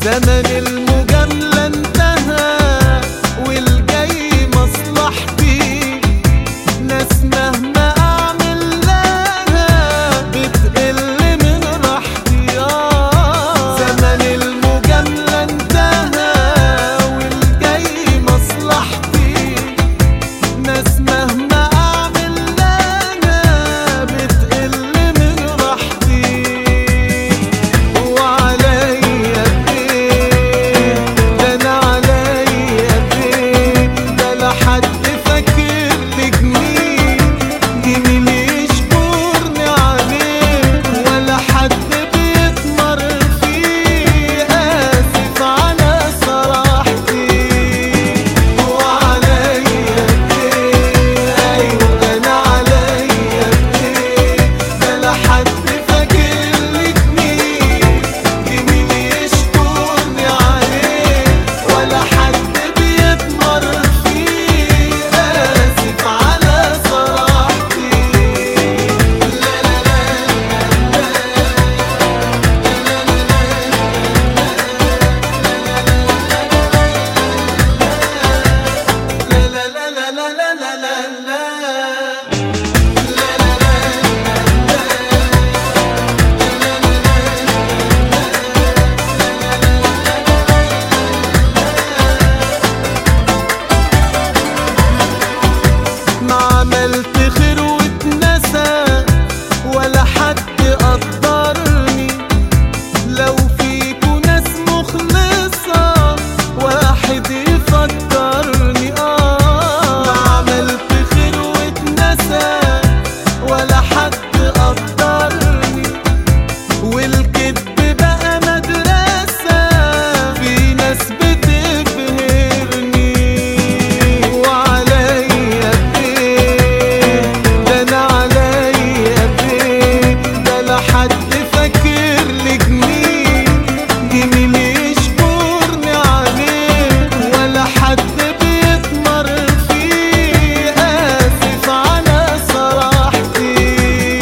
زمن المجاملة انتهى والجاي مصلحتي ناس مهما اعمل لها بتقل من راحتي آه زمن المجاملة انتهى والجاي مصلحتي ناس مهما اعمل لها بتقل من راحتي وعليا ايه ده انا عليا ايه ده لا حد فاكر لي جميل جميل يشكرني عليه ولا حد بيتمر فيه اسف على صراحتي وعليا ايه ايوه انا عليا ايه ده لا حد فاكر لي جميل جميل يشكرني عليه ولا حد بيتمر فيه اسف على صراحتي لا لا لا لا لا لا لا لا لا لا لا ما عملت خير واتنسى ولا حد قدرني لو فيكوا ناس مخلصة واحد يفكرني اه ما عملت خير واتنسى ولا حد قدرني والكذب بقى مدرسة في ناس بتبهرني وعليا ايه ده انا عليا ايه ده لا حد فاكر لي جميل جميل يشكرني عليه ولا حد بيتمر فيه اسف على صراحتي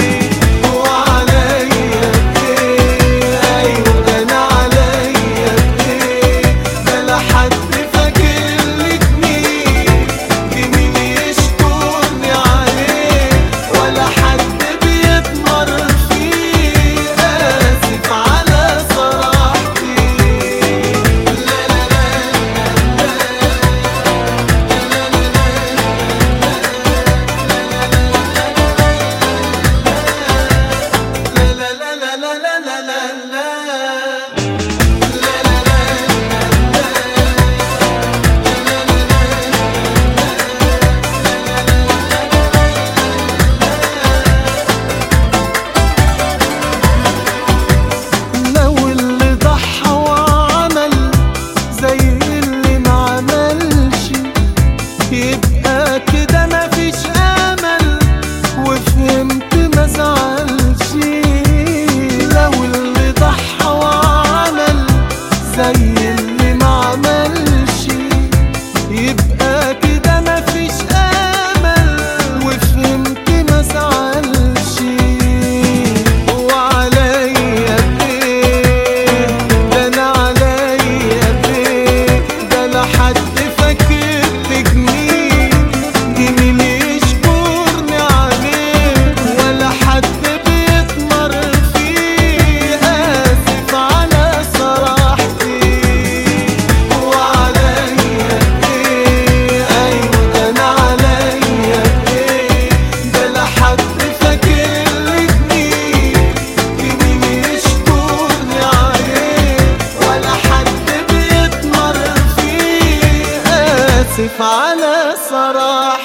وعليا ايه ايوه ده انا عليا ايه ده لا حد فاكر لي جميل جميل يشكرني عليه ولا حد بيتمر فيه اسف على صراحتي لا لا لا لا لا لا لا لا لا لا لا لو اللي ضحى وعمل زي اللي ما عملش يبقى كده مفيش امل وفهمت ما زعلش لو اللي ضحى وعمل زي اللي ما عملش يبقى كده مفيش امل وفهمت ما زعلش وعليا ايه ده انا عليا ايه ده لا حد فاكر لي جميل جميل يشكرني عليه ولا حد بيتمر فيه اسف على صراحتي وعليا ايه ايوه ده انا عليا ايه ده لا حد فاكر لي جميل جميل يشكرني عليه ولا حد بيتمر فيه اسف على صراحتي